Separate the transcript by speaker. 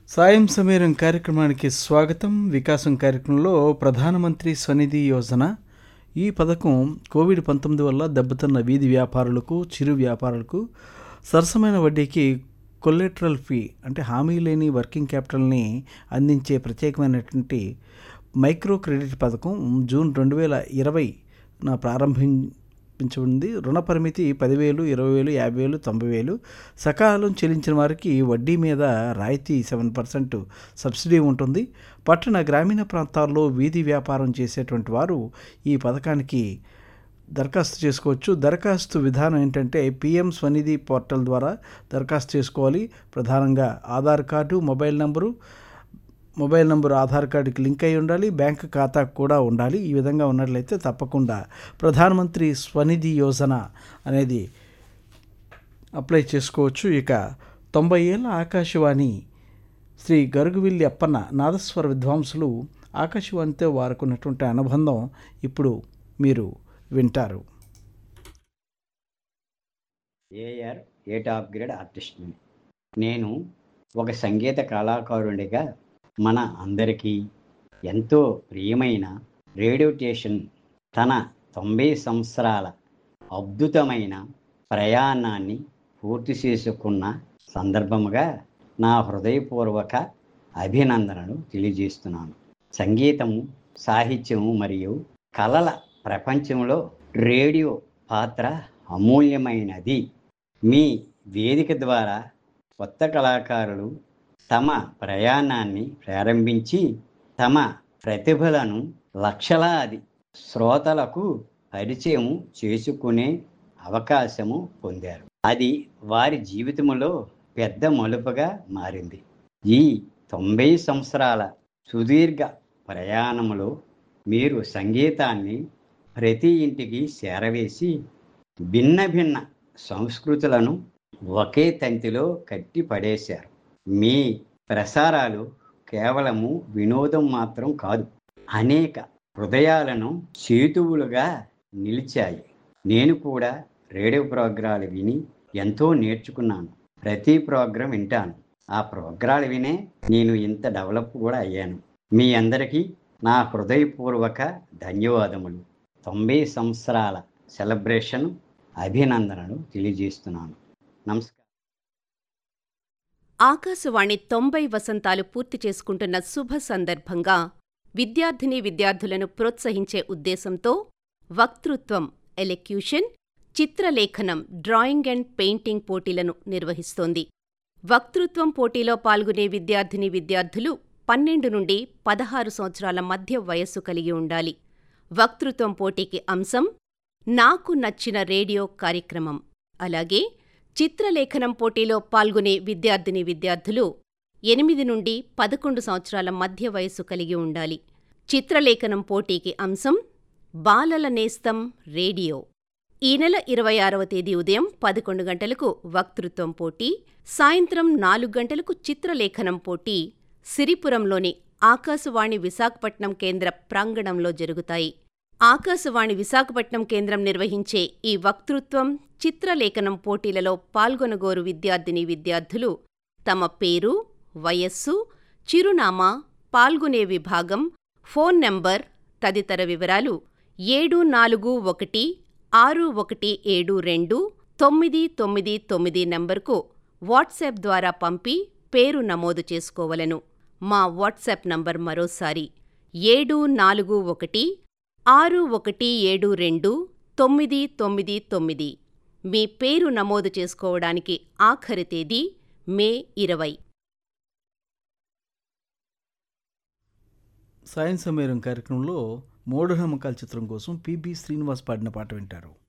Speaker 1: సాయం సమీరం కార్యక్రమానికి స్వాగతం వికాసం కార్యక్రమంలో ప్రధానమంత్రి స్వనిధి యోజన ఈ పథకం కోవిడ్ పంతొమ్మిది వల్ల దెబ్బతిన్న వీధి వ్యాపారులకు చిరు వ్యాపారులకు సరసమైన వడ్డీకి కొల్లెట్రల్ ఫీ అంటే హామీ లేని వర్కింగ్ క్యాపిటల్ని అందించే ప్రత్యేకమైనటువంటి మైక్రో క్రెడిట్ పథకం జూన్ రెండు వేల ఇరవై నా ప్రారంభించబడింది రుణ పరిమితి పదివేలు ఇరవై వేలు యాభై వేలు తొంభై వేలు సకాలం చెల్లించిన వారికి వడ్డీ మీద రాయితీ సెవెన్ పర్సెంట్ సబ్సిడీ ఉంటుంది పట్టణ గ్రామీణ ప్రాంతాల్లో వీధి వ్యాపారం చేసేటువంటి వారు ఈ పథకానికి దరఖాస్తు చేసుకోవచ్చు దరఖాస్తు విధానం ఏంటంటే పిఎం స్వనిధి పోర్టల్ ద్వారా దరఖాస్తు చేసుకోవాలి ప్రధానంగా Aadhaar card mobile number mobile number Aadhaar కార్డుకి లింక్ అయి ఉండాలి బ్యాంక్ ఖాతా కూడా ఉండాలి ఈ విధంగా ఉన్నట్లయితే తప్పకుండా ప్రధానమంత్రి స్వనిధి యోజన అనేది అప్లై చేసుకోవచ్చు ఇక తొంభై ఏళ్ళ ఆకాశవాణి శ్రీ గరుగువిల్లి అప్పన్న నాదస్వర విద్వాంసులు ఆకాశవాణితో వారుకున్నటువంటి అనుబంధం ఇప్పుడు మీరు వింటారు
Speaker 2: ఏఆర్ ఏ టాప్ గ్రేడ్ ఆర్టిస్ట్ని నేను ఒక సంగీత కళాకారుడిగా మన అందరికీ ఎంతో ప్రియమైన రేడియో స్టేషన్ తన తొంభై సంవత్సరాల అద్భుతమైన ప్రయాణాన్ని పూర్తి చేసుకున్న సందర్భముగా నా హృదయపూర్వక అభినందనలు తెలియజేస్తున్నాను సంగీతము సాహిత్యము మరియు కళల ప్రపంచంలో రేడియో పాత్ర అమూల్యమైనది మీ వేదిక ద్వారా కొత్త కళాకారులు తమ ప్రయాణాన్ని ప్రారంభించి తమ ప్రతిభలను లక్షలాది శ్రోతలకు పరిచయం చేసుకునే అవకాశము పొందారు అది వారి జీవితంలో పెద్ద మలుపుగా మారింది ఈ తొంభై సంవత్సరాల సుదీర్ఘ ప్రయాణంలో మీరు సంగీతాన్ని ప్రతి ఇంటికి చేరవేసి భిన్న భిన్న సంస్కృతులను ఒకే తంతిలో కట్టి పడేశారు మీ ప్రసారాలు కేవలము వినోదం మాత్రం కాదు అనేక హృదయాలను చేతువులుగా నిలిచాయి నేను కూడా రేడియో ప్రోగ్రాలు విని ఎంతో నేర్చుకున్నాను ప్రతి ప్రోగ్రాం వింటాను ఆ ప్రోగ్రాలు వినే నేను ఇంత డెవలప్ కూడా అయ్యాను మీ అందరికీ నా హృదయపూర్వక ధన్యవాదములు తొంభై సంవత్సరాల సెలబ్రేషన్ అభినందనలు తెలియజేస్తున్నాను నమస్కారం
Speaker 3: ఆకాశవాణి తొంభై వసంతాలు పూర్తి చేసుకుంటున్న శుభ సందర్భంగా విద్యార్థినీ విద్యార్థులను ప్రోత్సహించే ఉద్దేశంతో వక్తృత్వం ఎలెక్యూషన్ చిత్రలేఖనం డ్రాయింగ్ అండ్ పెయింటింగ్ పోటీలను నిర్వహిస్తోంది వక్తృత్వం పోటీలో పాల్గొనే విద్యార్థినీ విద్యార్థులు పన్నెండు నుండి పదహారు సంవత్సరాల మధ్య వయస్సు కలిగి ఉండాలి వక్తృత్వం పోటీకి అంశం నాకు నచ్చిన రేడియో కార్యక్రమం అలాగే చిత్రలేఖనం పోటీలో పాల్గొనే విద్యార్థిని విద్యార్థులు ఎనిమిది నుండి పదకొండు సంవత్సరాల మధ్య వయస్సు కలిగి ఉండాలి చిత్రలేఖనం పోటీకి అంశం బాలల నేస్తం రేడియో ఈ నెల ఇరవై ఆరవ తేదీ ఉదయం పదకొండు గంటలకు వక్తృత్వం పోటీ సాయంత్రం నాలుగు గంటలకు చిత్రలేఖనం పోటీ సిరిపురంలోని ఆకాశవాణి విశాఖపట్నం కేంద్ర ప్రాంగణంలో జరుగుతాయి ఆకాశవాణి విశాఖపట్నం కేంద్రం నిర్వహించే ఈ వక్తృత్వం చిత్రలేఖనం పోటీలలో పాల్గొనగోరు విద్యార్థిని విద్యార్థులు తమ పేరు వయస్సు చిరునామా పాల్గొనే విభాగం ఫోన్ నంబర్ తదితర వివరాలు ఏడు నాలుగు ఒకటి ఆరు ఒకటి ఏడు రెండు తొమ్మిది తొమ్మిది తొమ్మిది నంబర్కు వాట్సాప్ ద్వారా పంపి పేరు నమోదు చేసుకోవలను మా వాట్సాప్ నంబర్ మరోసారి ఏడు నాలుగు ఒకటి ఆరు ఒకటి ఏడు రెండు తొమ్మిది తొమ్మిది తొమ్మిది మీ పేరు నమోదు చేసుకోవడానికి ఆఖరి తేదీ మే ఇరవై
Speaker 1: సాయం సమీరం కార్యక్రమంలో మూఢనమ్మకాల చిత్రం కోసం పిబి శ్రీనివాస్ పాడిన పాట వింటారు